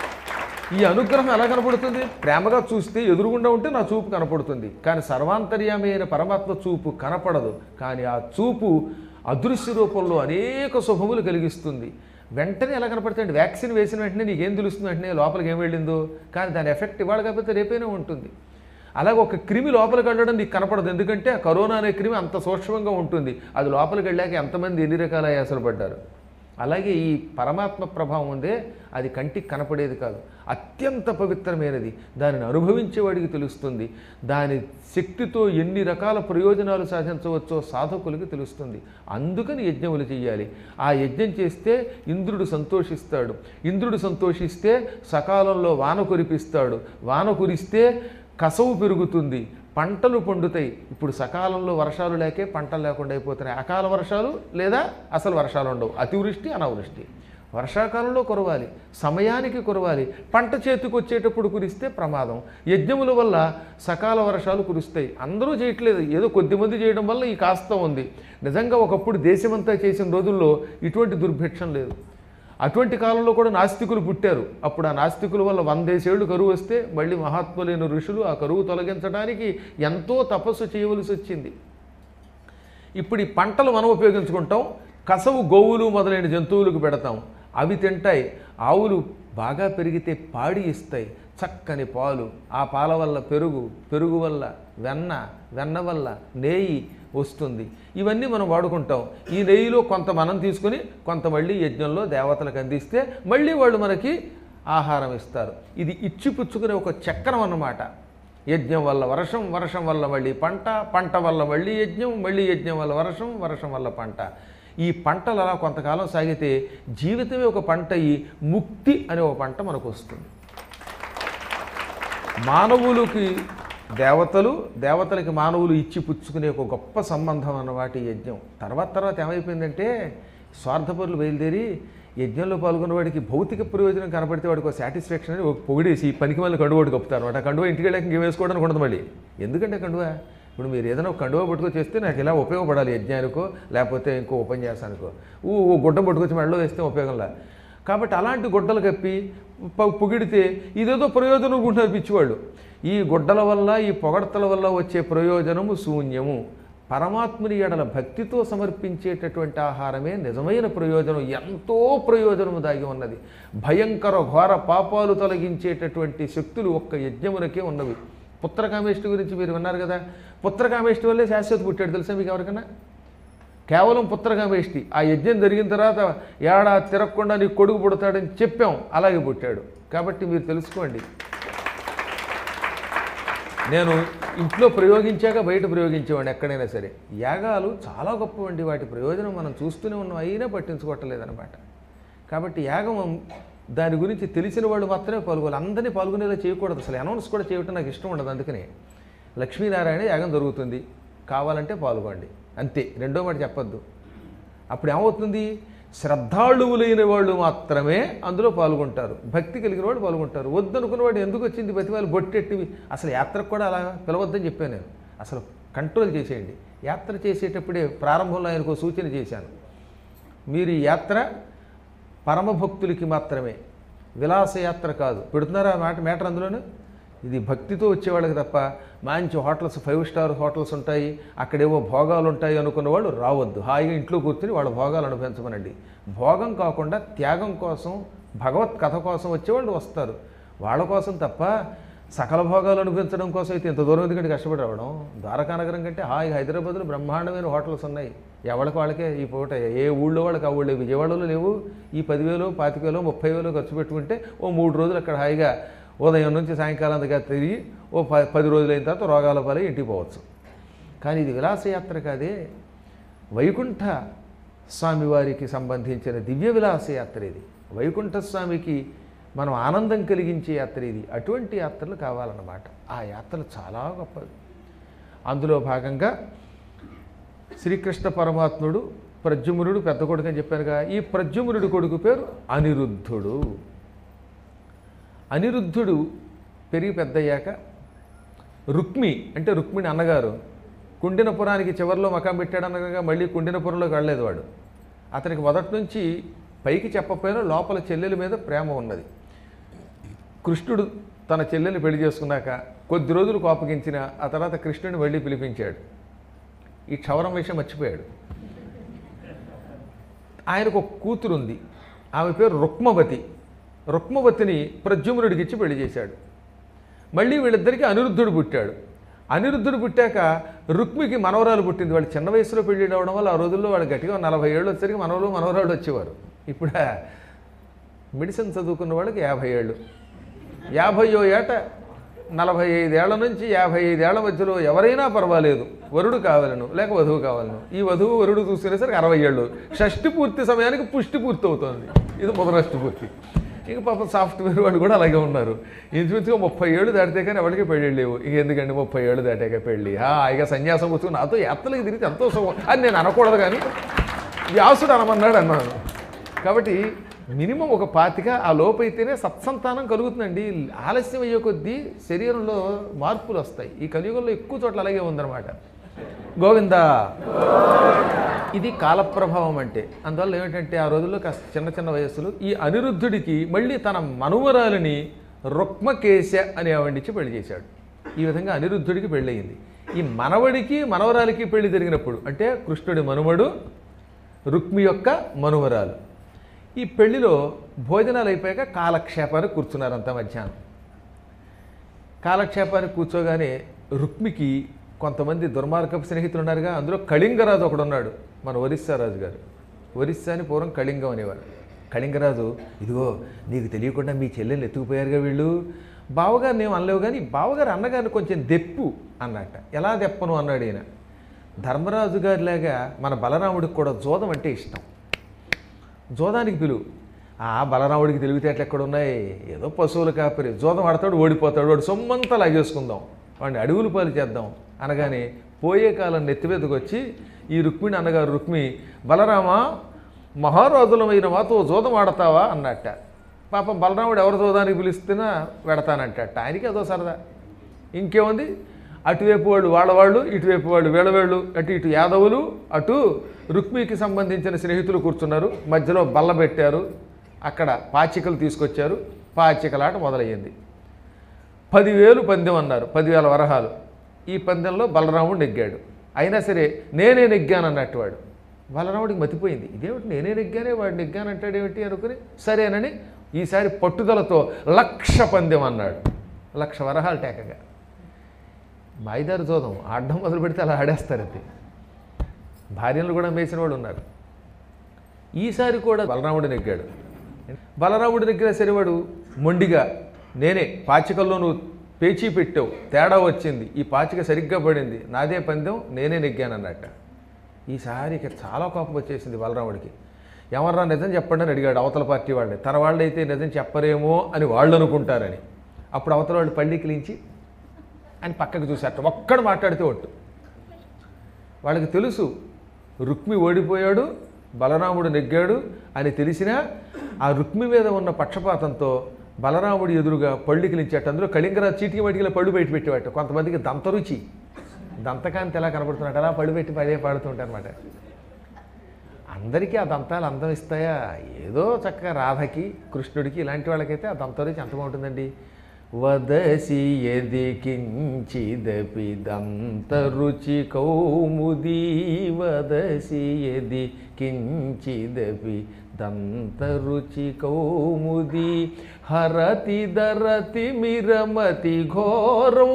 ఈ అనుగ్రహం ఎలా కనపడుతుంది ప్రేమగా చూస్తే ఎదురుగుండా ఉంటే నా చూపు కనపడుతుంది కానీ సర్వాంతర్యామి అయిన పరమాత్మ చూపు కనపడదు కానీ ఆ చూపు అదృశ్య రూపంలో అనేక శుభములు కలిగిస్తుంది వెంటనే ఎలా కనపడుతుంది వ్యాక్సిన్ వేసిన వెంటనే నీకేం తెలుస్తుంది వెంటనే లోపలికి ఏం వెళ్ళిందో కానీ దాని ఎఫెక్ట్ ఇవాళ కాకపోతే రేపైనా ఉంటుంది అలాగే ఒక క్రిమి లోపలికి వెళ్ళడం నీకు కనపడదు ఎందుకంటే ఆ కరోనా అనే క్రిమి అంత సూక్ష్మంగా ఉంటుంది అది లోపలికి వెళ్ళాక ఎంతమంది ఎన్ని రకాల ఆయాసలు పడ్డారు అలాగే ఈ పరమాత్మ ప్రభావం ఉందే అది కంటికి కనపడేది కాదు అత్యంత పవిత్రమైనది దానిని అనుభవించేవాడికి తెలుస్తుంది దాని శక్తితో ఎన్ని రకాల ప్రయోజనాలు సాధించవచ్చో సాధకులకి తెలుస్తుంది అందుకని యజ్ఞములు చేయాలి ఆ యజ్ఞం చేస్తే ఇంద్రుడు సంతోషిస్తాడు ఇంద్రుడు సంతోషిస్తే సకాలంలో వాన కురిపిస్తాడు వాన కురిస్తే కసవు పెరుగుతుంది పంటలు పండుతాయి ఇప్పుడు సకాలంలో వర్షాలు లేకే పంటలు లేకుండా అయిపోతున్నాయి అకాల వర్షాలు లేదా అసలు వర్షాలు ఉండవు అతివృష్టి అనావృష్టి వర్షాకాలంలో కురవాలి సమయానికి కురవాలి పంట చేతికి వచ్చేటప్పుడు కురిస్తే ప్రమాదం యజ్ఞముల వల్ల సకాల వర్షాలు కురుస్తాయి అందరూ చేయట్లేదు ఏదో కొద్దిమంది చేయడం వల్ల ఈ కాస్త ఉంది నిజంగా ఒకప్పుడు దేశమంతా చేసిన రోజుల్లో ఇటువంటి దుర్భిక్షం లేదు అటువంటి కాలంలో కూడా నాస్తికులు పుట్టారు అప్పుడు ఆ నాస్తికుల వల్ల వందేసేళ్లు కరువు వస్తే మళ్ళీ మహాత్ములైన ఋషులు ఆ కరువు తొలగించడానికి ఎంతో తపస్సు చేయవలసి వచ్చింది ఇప్పుడు ఈ పంటలు మనం ఉపయోగించుకుంటాం కసవు గోవులు మొదలైన జంతువులకు పెడతాం అవి తింటాయి ఆవులు బాగా పెరిగితే పాడి ఇస్తాయి చక్కని పాలు ఆ పాల వల్ల పెరుగు పెరుగు వల్ల వెన్న వెన్న వల్ల నెయ్యి వస్తుంది ఇవన్నీ మనం వాడుకుంటాం ఈ నెయ్యిలో కొంత మనం తీసుకుని కొంత మళ్ళీ యజ్ఞంలో దేవతలకు అందిస్తే మళ్ళీ వాళ్ళు మనకి ఆహారం ఇస్తారు ఇది ఇచ్చిపుచ్చుకునే ఒక చక్రం అన్నమాట యజ్ఞం వల్ల వర్షం వర్షం వల్ల మళ్ళీ పంట పంట వల్ల మళ్ళీ యజ్ఞం మళ్ళీ యజ్ఞం వల్ల వర్షం వర్షం వల్ల పంట ఈ పంటలు అలా కొంతకాలం సాగితే జీవితమే ఒక పంట ఈ ముక్తి అనే ఒక పంట మనకు వస్తుంది మానవులకి దేవతలు దేవతలకి మానవులు ఇచ్చి పుచ్చుకునే ఒక గొప్ప సంబంధం అన్నమాట ఈ యజ్ఞం తర్వాత తర్వాత ఏమైపోయిందంటే స్వార్థపరులు బయలుదేరి యజ్ఞంలో పాల్గొన్న వాడికి భౌతిక ప్రయోజనం కనపడితే వాడికి ఒక సాటిస్ఫాక్షన్ అని ఒక పొగిడేసి పనికి మళ్ళీ కండువాడు కప్పుతారు అనమాట ఆ కండువా ఇంటికి వెళ్ళాక ఇంక వేసుకోవడానికి ఉండదు మళ్ళీ ఎందుకంటే కండువా ఇప్పుడు మీరు ఏదైనా ఒక కండువా పట్టుకో చేస్తే నాకు ఇలా ఉపయోగపడాలి యజ్ఞానికో లేకపోతే ఇంకో ఉపన్యాసానికో ఊ ఓ గుడ్డ పట్టుకొచ్చి మెడలో వేస్తే ఉపయోగంలా కాబట్టి అలాంటి గుడ్డలు కప్పి ప- పొగిడితే ఇదేదో ప్రయోజనం అనుకుంటున్నారు పిచ్చివాళ్ళు ఈ గుడ్డల వల్ల ఈ పొగడతల వల్ల వచ్చే ప్రయోజనము శూన్యము పరమాత్ముని ఎడల భక్తితో సమర్పించేటటువంటి ఆహారమే నిజమైన ప్రయోజనం ఎంతో ప్రయోజనము దాగి ఉన్నది భయంకర ఘోర పాపాలు తొలగించేటటువంటి శక్తులు ఒక్క యజ్ఞమునకే ఉన్నవి పుత్రకామేష్టి గురించి మీరు విన్నారు కదా పుత్రకామేష్టి వల్లే శాశ్వత పుట్టాడు తెలుసా మీకు ఎవరికైనా కేవలం పుత్రకామేష్టి ఆ యజ్ఞం జరిగిన తర్వాత ఏడా తిరగకుండా నీ కొడుకు పుడతాడని చెప్పాం అలాగే పుట్టాడు కాబట్టి మీరు తెలుసుకోండి నేను ఇంట్లో ప్రయోగించాక బయట ప్రయోగించేవాడిని ఎక్కడైనా సరే యాగాలు చాలా గొప్పవండి వాటి ప్రయోజనం మనం చూస్తూనే ఉన్నాం అయినా పట్టించుకోవట్లేదన్నమాట కాబట్టి యాగం దాని గురించి తెలిసిన వాళ్ళు మాత్రమే పాల్గొనాలి అందరినీ పాల్గొనేలా చేయకూడదు అసలు అనౌన్స్ కూడా చేయటం నాకు ఇష్టం ఉండదు అందుకని లక్ష్మీనారాయణ యాగం జరుగుతుంది కావాలంటే పాల్గొండి అంతే రెండో మాట చెప్పొద్దు అప్పుడు ఏమవుతుంది శ్రద్ధాళువులైన వాళ్ళు మాత్రమే అందులో పాల్గొంటారు భక్తి కలిగిన వాడు పాల్గొంటారు వద్దనుకున్న వాడు ఎందుకు వచ్చింది బతివాళ్ళు బొట్టెట్టివి అసలు యాత్రకు కూడా అలా పిలవద్దని చెప్పాను నేను అసలు కంట్రోల్ చేసేయండి యాత్ర చేసేటప్పుడే ప్రారంభంలో ఆయనకు ఓ సూచన చేశాను మీరు ఈ యాత్ర పరమభక్తులకి మాత్రమే విలాసయాత్ర కాదు పెడుతున్నారా ఆ మాట మేటర్ అందులోను ఇది భక్తితో వచ్చేవాళ్ళకి తప్ప మంచి హోటల్స్ ఫైవ్ స్టార్ హోటల్స్ ఉంటాయి అక్కడేవో భోగాలు ఉంటాయి అనుకున్న వాళ్ళు రావద్దు హాయిగా ఇంట్లో కూర్చుని వాళ్ళ భోగాలు అనుభవించమనండి భోగం కాకుండా త్యాగం కోసం భగవత్ కథ కోసం వచ్చేవాళ్ళు వస్తారు వాళ్ళ కోసం తప్ప సకల భోగాలు అనుభవించడం కోసం అయితే ఇంత దూరం ఎందుకంటే కష్టపడి రావడం ద్వారకానగరం కంటే హాయి హైదరాబాద్లో బ్రహ్మాండమైన హోటల్స్ ఉన్నాయి ఎవరికి వాళ్ళకే ఈ పూట ఏ ఊళ్ళో వాళ్ళకి ఆ ఊళ్ళో విజయవాడలో లేవు ఈ పదివేలు పాతికేలో ముప్పై వేలు ఖర్చు పెట్టుకుంటే ఓ మూడు రోజులు అక్కడ హాయిగా ఉదయం నుంచి సాయంకాలం దాకా తిరిగి ఓ ప పది రోజులు అయిన తర్వాత రోగాల పాలై ఇంటికి పోవచ్చు కానీ ఇది విలాసయాత్ర కాదే వైకుంఠ స్వామివారికి సంబంధించిన దివ్య విలాసయాత్ర ఇది వైకుంఠ స్వామికి మనం ఆనందం కలిగించే యాత్ర ఇది అటువంటి యాత్రలు కావాలన్నమాట ఆ యాత్రలు చాలా గొప్పవి అందులో భాగంగా శ్రీకృష్ణ పరమాత్ముడు ప్రద్యుమ్నుడు పెద్ద కొడుకు అని చెప్పానుగా ఈ ప్రద్యుమ్నుడి కొడుకు పేరు అనిరుద్ధుడు అనిరుద్ధుడు పెరిగి పెద్దయ్యాక రుక్మి అంటే రుక్మిణి అన్నగారు కుండినపురానికి చివరిలో మకాం పెట్టాడనగా మళ్ళీ కుండినపురంలోకి వెళ్ళలేదు వాడు అతనికి మొదటి నుంచి పైకి చెప్పకపోయినా లోపల చెల్లెల మీద ప్రేమ ఉన్నది కృష్ణుడు తన చెల్లెల్ని పెళ్లి చేసుకున్నాక కొద్ది రోజులు కోపగించిన ఆ తర్వాత కృష్ణుడిని మళ్ళీ పిలిపించాడు ఈ క్షవరం విషయం మర్చిపోయాడు ఆయనకు ఒక కూతురు ఉంది ఆమె పేరు రుక్మవతి రుక్మవతిని ప్రద్యుమ్నుడికి ఇచ్చి పెళ్లి చేశాడు మళ్ళీ వీళ్ళిద్దరికీ అనిరుద్ధుడు పుట్టాడు అనిరుద్ధుడు పుట్టాక రుక్మికి మనవరాలు పుట్టింది వాళ్ళు చిన్న వయసులో పెళ్లి అవడం వల్ల ఆ రోజుల్లో వాళ్ళు గట్టిగా నలభై ఏళ్ళు వచ్చేసరికి మనవలు మనవరాలు వచ్చేవారు ఇప్పుడు మెడిసిన్ చదువుకున్న వాళ్ళకి యాభై ఏళ్ళు యాభైయో ఏట నలభై ఐదేళ్ల నుంచి యాభై ఐదేళ్ల మధ్యలో ఎవరైనా పర్వాలేదు వరుడు కావాలను లేక వధువు కావాలను ఈ వధువు వరుడు చూసుకునేసరికి అరవై ఏళ్ళు షష్టి పూర్తి సమయానికి పుష్టి పూర్తి అవుతుంది ఇది మొదలష్టి పూర్తి ఇంక పాపం సాఫ్ట్వేర్ వాళ్ళు కూడా అలాగే ఉన్నారు ఇంచుమించుగా ముప్పై ఏళ్ళు దాటితే కానీ ఎవరికి పెళ్ళి లేవు ఇంక ఎందుకండి ముప్పై ఏళ్ళు దాటాక పెళ్ళి హాయిగా సన్యాసం కూర్చుని నాతో యాత్రలకు తిరిగి ఎంతో సుఖం అని నేను అనకూడదు కానీ వ్యాసుడు అనమన్నాడు అన్నాను కాబట్టి మినిమం ఒక పాతిక ఆ లోపైతేనే సత్సంతానం కలుగుతుందండి ఆలస్యం అయ్యే కొద్దీ శరీరంలో మార్పులు వస్తాయి ఈ కలియుగంలో ఎక్కువ చోట్ల అలాగే ఉందన్నమాట గోవింద ఇది కాలప్రభావం అంటే అందువల్ల ఏమిటంటే ఆ రోజుల్లో కాస్త చిన్న చిన్న వయస్సులు ఈ అనిరుద్ధుడికి మళ్ళీ తన మనువరాలిని రుక్మకేశ అనే ఆవిడిచ్చి పెళ్లి చేశాడు ఈ విధంగా అనిరుద్ధుడికి పెళ్ళయింది ఈ మనవడికి మనవరాలికి పెళ్లి జరిగినప్పుడు అంటే కృష్ణుడి మనుమడు రుక్మి యొక్క మనుమరాలు ఈ పెళ్లిలో భోజనాలు అయిపోయాక కాలక్షేపానికి కూర్చున్నారు అంత మధ్యాహ్నం కాలక్షేపానికి కూర్చోగానే రుక్మికి కొంతమంది దుర్మార్గపు స్నేహితులు ఉన్నారుగా అందులో కళింగరాజు ఒకడు ఉన్నాడు మన ఒరిస్సా రాజు గారు ఒరిస్సా అని పూర్వం కళింగం అనేవారు కళింగరాజు ఇదిగో నీకు తెలియకుండా మీ చెల్లెలు ఎత్తుకుపోయారుగా వీళ్ళు బావగారు నేను అనలేవు కానీ బావగారు అన్నగారిని కొంచెం దెప్పు అన్నట్ట ఎలా దెప్పను అన్నాడు ఈయన ధర్మరాజు గారిలాగా మన బలరాముడికి కూడా జోదం అంటే ఇష్టం జోదానికి పిలువు ఆ బలరాముడికి తెలివితేటలు ఎక్కడ ఉన్నాయి ఏదో పశువులు కాపరి జోదం ఆడతాడు ఓడిపోతాడు వాడు సొమ్మంతా లాగేసుకుందాం వాడిని అడవులు పాలు చేద్దాం అనగానే పోయే కాలం నెత్తిమీదకి వచ్చి ఈ రుక్మిణి అన్నగారు రుక్మి బలరామ మహారాజులమైన మాతో జోదం ఆడతావా అన్నట్ట పాపం బలరాముడు ఎవరు జోదానికి పిలుస్తున్నా పెడతానంటట ఆయనకి అదో సరదా ఇంకేముంది అటువైపు వాళ్ళు వాళ్ళ వాళ్ళు ఇటువైపు వాళ్ళు వీళ్ళ వాళ్ళు అటు ఇటు యాదవులు అటు రుక్మికి సంబంధించిన స్నేహితులు కూర్చున్నారు మధ్యలో బల్ల పెట్టారు అక్కడ పాచికలు తీసుకొచ్చారు పాచికలాట మొదలయ్యింది పదివేలు పందెం అన్నారు పదివేల వరహాలు ఈ పందెంలో బలరాముడు నెగ్గాడు అయినా సరే నేనే నెగ్గాను అన్నట్టు వాడు బలరాముడికి మతిపోయింది ఇదేమిటి నేనే నెగ్గానే వాడు నెగ్గానంటాడేమిటి అనుకుని సరేనని ఈసారి పట్టుదలతో లక్ష పందెం అన్నాడు లక్ష వరహాలు టేకగా మాయిదారు చూద్దాం ఆడడం మొదలు పెడితే అలా ఆడేస్తారు అది భార్యలు కూడా మేసిన వాళ్ళు ఉన్నారు ఈసారి కూడా బలరాముడు నెగ్గాడు బలరాముడు నెగ్గిన సరే వాడు మొండిగా నేనే పాచికల్లో నువ్వు పేచీ పెట్టావు తేడా వచ్చింది ఈ పాచిక సరిగ్గా పడింది నాదే పందెం నేనే నెగ్గానన్నట్ట ఈసారి ఇక చాలా కోపం వచ్చేసింది బలరాముడికి ఎవర్రా నిజం చెప్పండి అని అడిగాడు అవతల పార్టీ వాళ్ళని తన వాళ్ళైతే నిజం చెప్పరేమో అని వాళ్ళు అనుకుంటారని అప్పుడు అవతల వాళ్ళు పళ్ళి కిలించి అని పక్కకు చూశారట ఒక్కడు మాట్లాడితే ఒట్టు వాళ్ళకి తెలుసు రుక్మి ఓడిపోయాడు బలరాముడు నెగ్గాడు అని తెలిసినా ఆ రుక్మి మీద ఉన్న పక్షపాతంతో బలరాముడి ఎదురుగా పళ్ళు కిలించాట అందులో కళింగరాజు చీటికి మటికిలో పళ్ళు పెట్టి పెట్టేవాట కొంతమందికి దంతరుచి దంతకాంతి ఎలా కనబడుతున్నాడు అలా పళ్ళు పెట్టి పదే పాడుతుంటారు అనమాట అందరికీ ఆ దంతాలు అందం ఇస్తాయా ఏదో చక్కగా రాధకి కృష్ణుడికి ఇలాంటి వాళ్ళకైతే ఆ దంతరుచి ఎంత బాగుంటుందండి వదసి ఎది కించిదపి దంతరుచి కౌముదీ వదసి ఎది కించిదపి దంతరుచి కౌముది హరతి దరతి మిరమతి ఘోరం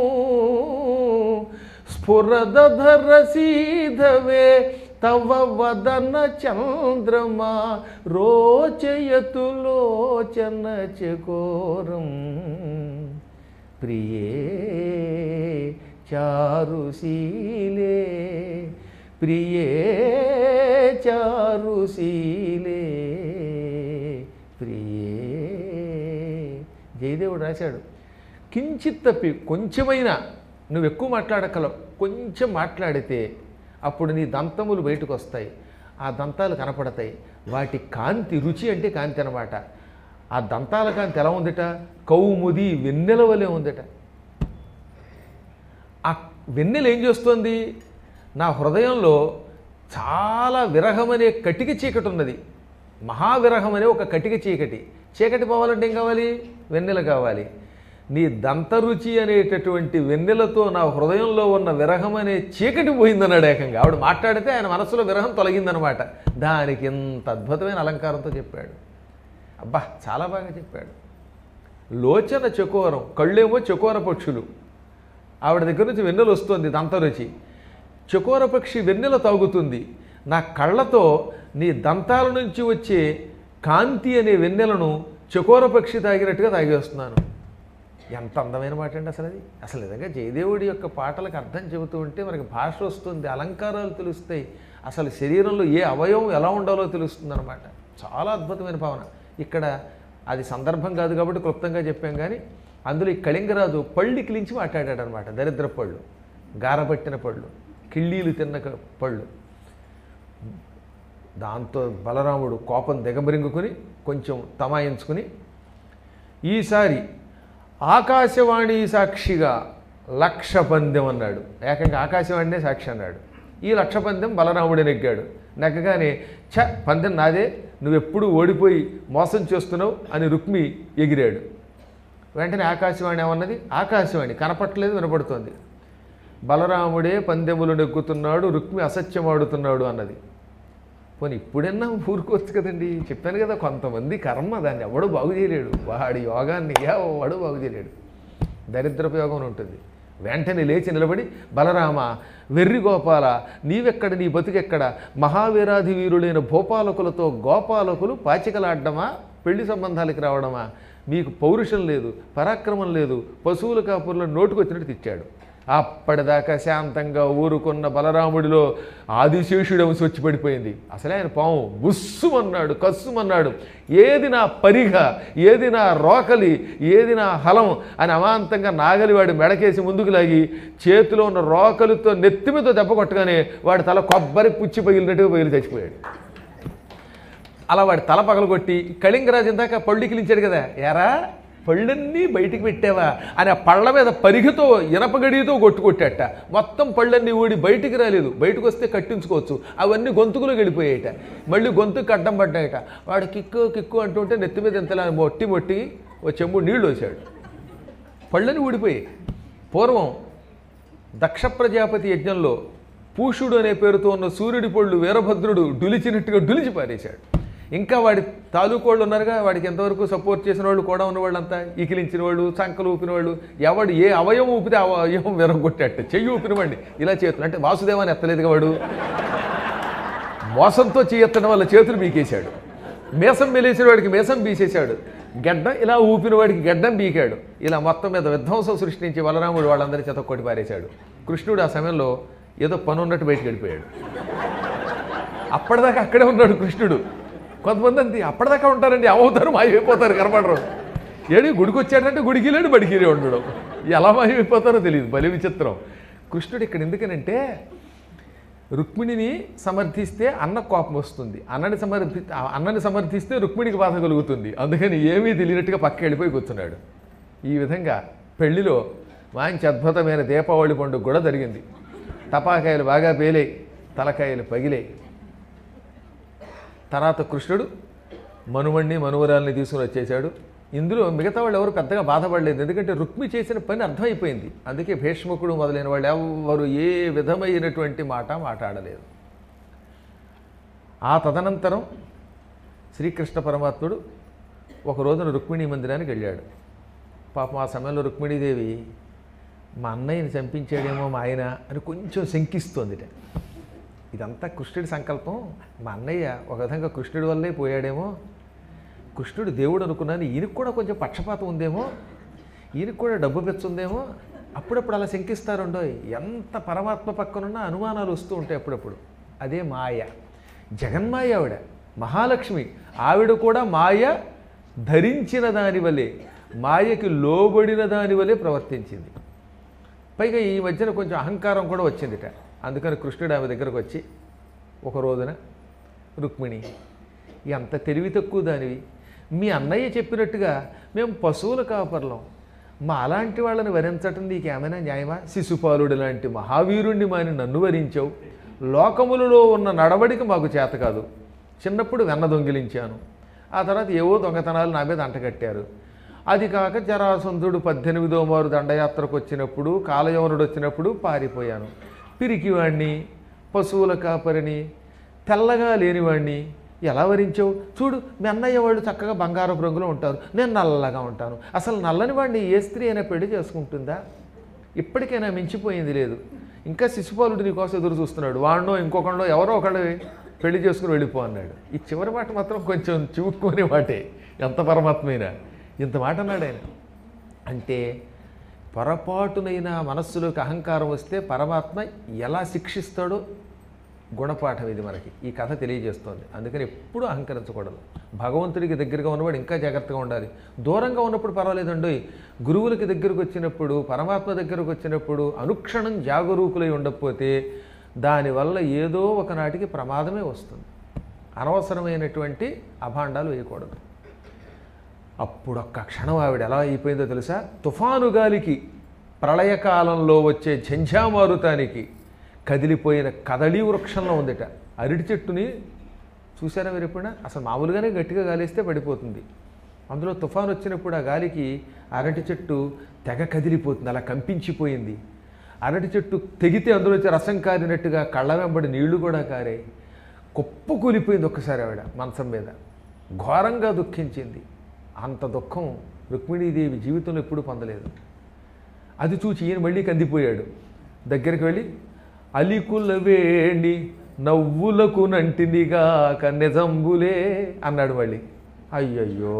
స్ఫురదధర సీధవే తవ వదన చంద్రమా రోచయతు లోచన చకోరం ప్రియే చారుశీలే ప్రియే చారుశీలే ప్రియే జయదేవుడు రాశాడు కించిత్ తప్పి కొంచెమైనా నువ్వు ఎక్కువ మాట్లాడగలవు కొంచెం మాట్లాడితే అప్పుడు నీ దంతములు బయటకు వస్తాయి ఆ దంతాలు కనపడతాయి వాటి కాంతి రుచి అంటే కాంతి అనమాట ఆ దంతాల కాంతి ఎలా ఉందిట కౌముది వెన్నెల వలె ఉందిట ఆ వెన్నెల ఏం చేస్తోంది నా హృదయంలో చాలా విరహం అనే కటిక చీకటి ఉన్నది మహావిరహం అనే ఒక కటిక చీకటి చీకటి పోవాలంటే ఏం కావాలి వెన్నెల కావాలి నీ దంతరుచి అనేటటువంటి వెన్నెలతో నా హృదయంలో ఉన్న విరహం అనే చీకటి పోయిందన్నాడు ఏకంగా ఆవిడ మాట్లాడితే ఆయన మనసులో విరహం తొలగిందనమాట దానికి ఇంత అద్భుతమైన అలంకారంతో చెప్పాడు అబ్బా చాలా బాగా చెప్పాడు లోచన చకోరం కళ్ళేమో చకోర పక్షులు ఆవిడ దగ్గర నుంచి వెన్నెల వస్తుంది దంతరుచి చకోర పక్షి వెన్నెల తాగుతుంది నా కళ్ళతో నీ దంతాల నుంచి వచ్చే కాంతి అనే వెన్నెలను చకోర పక్షి తాగినట్టుగా తాగేస్తున్నాను ఎంత అందమైన మాట అండి అసలు అది అసలు నిజంగా జయదేవుడి యొక్క పాటలకు అర్థం చెబుతూ ఉంటే మనకి భాష వస్తుంది అలంకారాలు తెలుస్తాయి అసలు శరీరంలో ఏ అవయవం ఎలా ఉండాలో తెలుస్తుంది అనమాట చాలా అద్భుతమైన భావన ఇక్కడ అది సందర్భం కాదు కాబట్టి క్లుప్తంగా చెప్పాం కానీ అందులో ఈ కళింగరాజు పళ్ళు కిలించి మాట్లాడాడు అనమాట దరిద్ర పళ్ళు గారబట్టిన పళ్ళు కిళ్ళీలు తిన్న క- పళ్ళు దాంతో బలరాముడు కోపం దిగబరింగుకుని కొంచెం తమాయించుకుని ఈసారి ఆకాశవాణి సాక్షిగా లక్ష పందెం అన్నాడు ఏకంగా ఆకాశవాణినే సాక్షి అన్నాడు ఈ లక్ష పందెం బలరాముడే నెగ్గాడు నెగ్గగానే ఛ పందెం నాదే నువ్వెప్పుడు ఓడిపోయి మోసం చేస్తున్నావు అని రుక్మి ఎగిరాడు వెంటనే ఆకాశవాణి ఏమన్నది ఆకాశవాణి కనపట్టలేదు వినపడుతోంది బలరాముడే పందెములు నెగ్గుతున్నాడు రుక్మి అసత్యమాడుతున్నాడు అన్నది పోనీ ఇప్పుడన్నా ఊరుకోవచ్చు కదండి చెప్పాను కదా కొంతమంది కర్మ దాన్ని ఎవడు బాగు చేయలేడు వాడి యోగాన్ని ఎవడు బాగు చేయలేడు దరిద్రపు యోగం ఉంటుంది వెంటనే లేచి నిలబడి బలరామ వెర్రి గోపాల నీవెక్కడ నీ బతుకెక్కడ మహావీరాధి వీరులైన భూపాలకులతో గోపాలకులు పాచికలాడ్డమా పెళ్లి సంబంధాలకి రావడమా మీకు పౌరుషం లేదు పరాక్రమం లేదు పశువుల కాపుర్లను నోటుకొచ్చినట్టు తెచ్చాడు అప్పటిదాకా శాంతంగా ఊరుకున్న బలరాముడిలో ఆదిశేషుడు అంశ వచ్చి పడిపోయింది అసలే ఆయన పాము బుస్సుమన్నాడు కస్సుమన్నాడు ఏది నా పరిగ ఏది నా రోకలి ఏది నా హలం అని అమాంతంగా నాగలి వాడి మెడకేసి ముందుకు లాగి చేతిలో ఉన్న రోకలితో నెత్తిమితో దెబ్బ కొట్టగానే వాడి తల కొబ్బరి పుచ్చి పగిలినట్టుగా పగిలి చచ్చిపోయాడు అలా వాడి తల పగలగొట్టి కళింగరాజు ఇందాక పళ్ళు కిలించాడు కదా ఎరా పళ్ళన్నీ బయటికి పెట్టావా అని ఆ పళ్ళ మీద పరిగితో ఇనపగడితో కొట్టుకొట్టాట మొత్తం పళ్ళన్నీ ఊడి బయటికి రాలేదు బయటకు వస్తే కట్టించుకోవచ్చు అవన్నీ గొంతుకులో వెళ్ళిపోయాయట మళ్ళీ గొంతుకు అడ్డం పడ్డాయట వాడు కిక్కు కిక్కు అంటుంటే నెత్తి మీద ఎంతలా మొట్టి మొట్టి ఓ చెంబు నీళ్లు వచ్చాడు పళ్ళని ఊడిపోయాయి పూర్వం దక్ష ప్రజాపతి యజ్ఞంలో పూషుడు అనే పేరుతో ఉన్న సూర్యుడి పళ్ళు వీరభద్రుడు డులిచినట్టుగా డులిచి పారేశాడు ఇంకా వాడి తాలూకోళ్ళు ఉన్నారుగా వాడికి ఎంతవరకు సపోర్ట్ చేసిన వాళ్ళు కూడా ఉన్న వాళ్ళంతా ఈకిలించిన వాళ్ళు సంకలు ఊపిన వాళ్ళు ఎవడు ఏ అవయవం ఊపితే ఆ అవయవం విరగొట్టాట చెయ్యి ఊపినవాడిని ఇలా చేతులు అంటే వాసుదేవాన్ని ఎత్తలేదుగా వాడు మోసంతో చేయెత్తడం వల్ల చేతులు బీకేశాడు మేసం మెలేసిన వాడికి మేసం బీసేశాడు గడ్డం ఇలా ఊపిన వాడికి గడ్డం బీకాడు ఇలా మొత్తం మీద విధ్వంసం సృష్టించి బలరాముడు వాళ్ళందరి చేత కొట్టి పారేశాడు కృష్ణుడు ఆ సమయంలో ఏదో పని ఉన్నట్టు బయటికి వెళ్ళిపోయాడు అప్పటిదాకా అక్కడే ఉన్నాడు కృష్ణుడు కొంతమంది అంతే అప్పటిదాకా ఉంటారండి అవవుతారు మాయమైపోతారు కనపడరు ఏడి గుడికి వచ్చాడంటే గుడికి లేడు బడికి వెళ్ళి ఉండడం ఎలా మాయమైపోతారో తెలియదు బలి విచిత్రం కృష్ణుడు ఇక్కడ ఎందుకనంటే రుక్మిణిని సమర్థిస్తే అన్న కోపం వస్తుంది అన్నని సమర్థి అన్నని సమర్థిస్తే రుక్మిణికి బాధ కలుగుతుంది అందుకని ఏమీ తెలియనట్టుగా పక్క వెళ్ళిపోయి కూర్చున్నాడు ఈ విధంగా పెళ్లిలో మంచి అద్భుతమైన దీపావళి పండుగ కూడా జరిగింది టపాకాయలు బాగా పేలాయి తలకాయలు పగిలాయి తర్వాత కృష్ణుడు మనుమణ్ణి మనువరాల్ని తీసుకుని వచ్చేశాడు ఇందులో మిగతా వాళ్ళు ఎవరు పెద్దగా బాధపడలేదు ఎందుకంటే రుక్మి చేసిన పని అర్థమైపోయింది అందుకే భీష్మకుడు మొదలైన వాళ్ళు ఎవరు ఏ విధమైనటువంటి మాట మాట్లాడలేదు ఆ తదనంతరం శ్రీకృష్ణ పరమాత్ముడు ఒక రోజున రుక్మిణీ మందిరానికి వెళ్ళాడు పాపం ఆ సమయంలో రుక్మిణీదేవి మా అన్నయ్యని చంపించాడేమో మా ఆయన అని కొంచెం శంకిస్తోందిట ఇదంతా కృష్ణుడి సంకల్పం మా అన్నయ్య ఒక విధంగా కృష్ణుడి వల్లే పోయాడేమో కృష్ణుడు దేవుడు అనుకున్నాను ఈయనకు కూడా కొంచెం పక్షపాతం ఉందేమో ఈయనకు కూడా డబ్బు పెచ్చుందేమో అప్పుడప్పుడు అలా శంకిస్తారుండో ఎంత పరమాత్మ పక్కనున్న అనుమానాలు వస్తూ ఉంటాయి అప్పుడప్పుడు అదే మాయ జగన్మాయ ఆవిడ మహాలక్ష్మి ఆవిడ కూడా మాయ ధరించిన దాని వలె మాయకి లోబడిన దాని వలె ప్రవర్తించింది పైగా ఈ మధ్యన కొంచెం అహంకారం కూడా వచ్చిందిట అందుకని కృష్ణుడు ఆమె దగ్గరకు వచ్చి ఒక రోజున రుక్మిణి ఎంత తెలివి తక్కువ దానివి మీ అన్నయ్య చెప్పినట్టుగా మేము పశువుల కాపర్లం మా అలాంటి వాళ్ళని వరించటం నీకేమైనా న్యాయమా శిశుపాలుడు లాంటి మహావీరుణ్ణి మాని నన్ను వరించావు లోకములలో ఉన్న నడవడిక మాకు చేత కాదు చిన్నప్పుడు వెన్న దొంగిలించాను ఆ తర్వాత ఏవో దొంగతనాలు నా మీద అంటగట్టారు అది కాక జరాసంధుడు పద్దెనిమిదో మారు దండయాత్రకు వచ్చినప్పుడు కాలయవనుడు వచ్చినప్పుడు పారిపోయాను పిరికివాణ్ణి పశువుల కాపరిని తెల్లగా లేనివాణ్ణి ఎలా వరించావు చూడు మీ అన్నయ్య వాళ్ళు చక్కగా బంగారపు రంగులో ఉంటారు నేను నల్లగా ఉంటాను అసలు నల్లని వాడిని ఏ స్త్రీ అయినా పెళ్లి చేసుకుంటుందా ఇప్పటికైనా మించిపోయింది లేదు ఇంకా శిశుపాలుడు నీకోసం ఎదురు చూస్తున్నాడు వాడినో ఇంకొకడో ఎవరో ఒకడు పెళ్లి చేసుకుని వెళ్ళిపో అన్నాడు ఈ చివరి మాట మాత్రం కొంచెం చివుక్కునే మాటే ఎంత పరమాత్మైనా ఇంత మాట అన్నాడు ఆయన అంటే పొరపాటునైనా మనస్సులోకి అహంకారం వస్తే పరమాత్మ ఎలా శిక్షిస్తాడో గుణపాఠం ఇది మనకి ఈ కథ తెలియజేస్తోంది అందుకని ఎప్పుడూ అహంకరించకూడదు భగవంతుడికి దగ్గరగా ఉన్నవాడు ఇంకా జాగ్రత్తగా ఉండాలి దూరంగా ఉన్నప్పుడు పర్వాలేదండి గురువులకి దగ్గరకు వచ్చినప్పుడు పరమాత్మ దగ్గరకు వచ్చినప్పుడు అనుక్షణం జాగరూకులై ఉండకపోతే దానివల్ల ఏదో ఒకనాటికి ప్రమాదమే వస్తుంది అనవసరమైనటువంటి అభాండాలు వేయకూడదు అప్పుడు ఒక్క క్షణం ఆవిడ ఎలా అయిపోయిందో తెలుసా తుఫాను గాలికి ప్రళయకాలంలో వచ్చే ఝంఝామారుతానికి కదిలిపోయిన కదళీ వృక్షంలో ఉందిట అరటి చెట్టుని చూసారా మీరు ఎప్పుడైనా అసలు మామూలుగానే గట్టిగా గాలిస్తే పడిపోతుంది అందులో తుఫాను వచ్చినప్పుడు ఆ గాలికి అరటి చెట్టు తెగ కదిలిపోతుంది అలా కంపించిపోయింది అరటి చెట్టు తెగితే అందులో వచ్చి రసం కారినట్టుగా కళ్ళ వెంబడి నీళ్లు కూడా కారాయి కుప్ప కూలిపోయింది ఒక్కసారి ఆవిడ మంచం మీద ఘోరంగా దుఃఖించింది అంత దుఃఖం రుక్మిణీదేవి జీవితంలో ఎప్పుడూ పొందలేదు అది చూచి ఈయన మళ్ళీ కందిపోయాడు దగ్గరికి వెళ్ళి అలికుల వేణి నవ్వులకు నంటినిగాక నిజంబులే అన్నాడు మళ్ళీ అయ్యయ్యో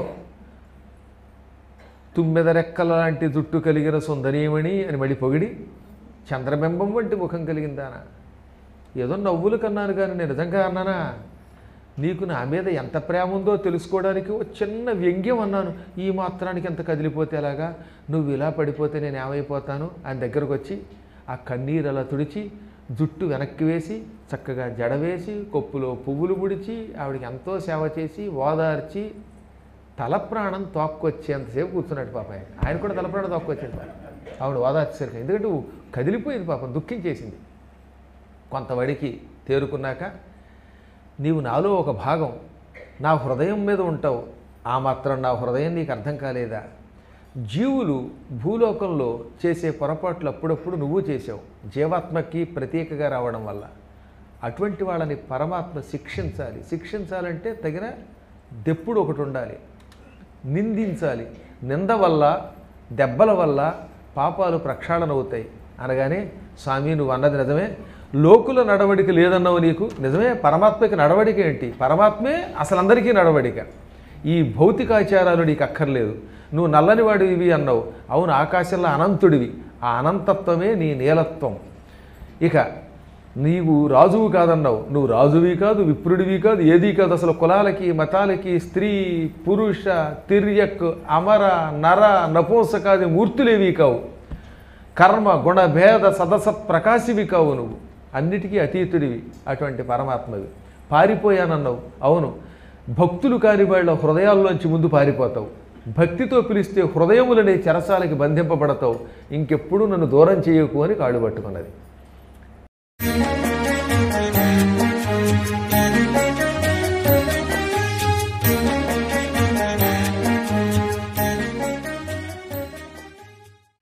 తుమ్మెద రెక్కల లాంటి జుట్టు కలిగిన సుందరీమణి అని మళ్ళీ పొగిడి చంద్రబింబం వంటి ముఖం కలిగిందానా ఏదో నవ్వులు కన్నాను కానీ నేను నిజంగా అన్నానా నీకు నా మీద ఎంత ప్రేమ ఉందో తెలుసుకోవడానికి ఓ చిన్న వ్యంగ్యం అన్నాను ఈ మాత్రానికి ఎంత కదిలిపోతే ఎలాగా నువ్వు ఇలా పడిపోతే నేను ఏమైపోతాను అని దగ్గరకు వచ్చి ఆ కన్నీరు అలా తుడిచి జుట్టు వెనక్కి వేసి చక్కగా జడ వేసి కొప్పులో పువ్వులు ముడిచి ఆవిడకి ఎంతో సేవ చేసి ఓదార్చి తల ప్రాణం తోక్కొచ్చేంతసేపు కూర్చున్నాడు పాప ఆయన ఆయన కూడా తల ప్రాణం తోక్కొచ్చింది ఆవిడ ఓదార్చేసరికి ఎందుకంటే కదిలిపోయింది పాపం దుఃఖించేసింది కొంతవడికి తేరుకున్నాక నీవు నాలో ఒక భాగం నా హృదయం మీద ఉంటావు ఆ మాత్రం నా హృదయం నీకు అర్థం కాలేదా జీవులు భూలోకంలో చేసే పొరపాట్లు అప్పుడప్పుడు నువ్వు చేసావు జీవాత్మకి ప్రతీకగా రావడం వల్ల అటువంటి వాళ్ళని పరమాత్మ శిక్షించాలి శిక్షించాలంటే తగిన దెప్పుడు ఒకటి ఉండాలి నిందించాలి నింద వల్ల దెబ్బల వల్ల పాపాలు ప్రక్షాళన అవుతాయి అనగానే స్వామి నువ్వు అన్నది నిజమే లోకుల నడవడిక లేదన్నావు నీకు నిజమే పరమాత్మకి నడవడిక ఏంటి పరమాత్మే అసలు అందరికీ నడవడిక ఈ భౌతికాచారాలు నీకు అక్కర్లేదు నువ్వు నల్లని వాడివి అన్నావు అవును ఆకాశంలో అనంతుడివి ఆ అనంతత్వమే నీ నీలత్వం ఇక నీవు రాజువు కాదన్నావు నువ్వు రాజువి కాదు విప్రుడివి కాదు ఏదీ కాదు అసలు కులాలకి మతాలకి స్త్రీ పురుష తిర్యక్ అమర నర నపూంసకాది మూర్తులేవి కావు కర్మ గుణ భేద సదసత్ ప్రకాశివి కావు నువ్వు అన్నిటికీ అతీతుడివి అటువంటి పరమాత్మవి పారిపోయానన్నావు అవును భక్తులు కాని వాళ్ళ హృదయాల్లోంచి ముందు పారిపోతావు భక్తితో పిలిస్తే హృదయములనే చెరసాలకి బంధింపబడతావు ఇంకెప్పుడు నన్ను దూరం చేయకు అని కాళ్ళు పట్టుకున్నది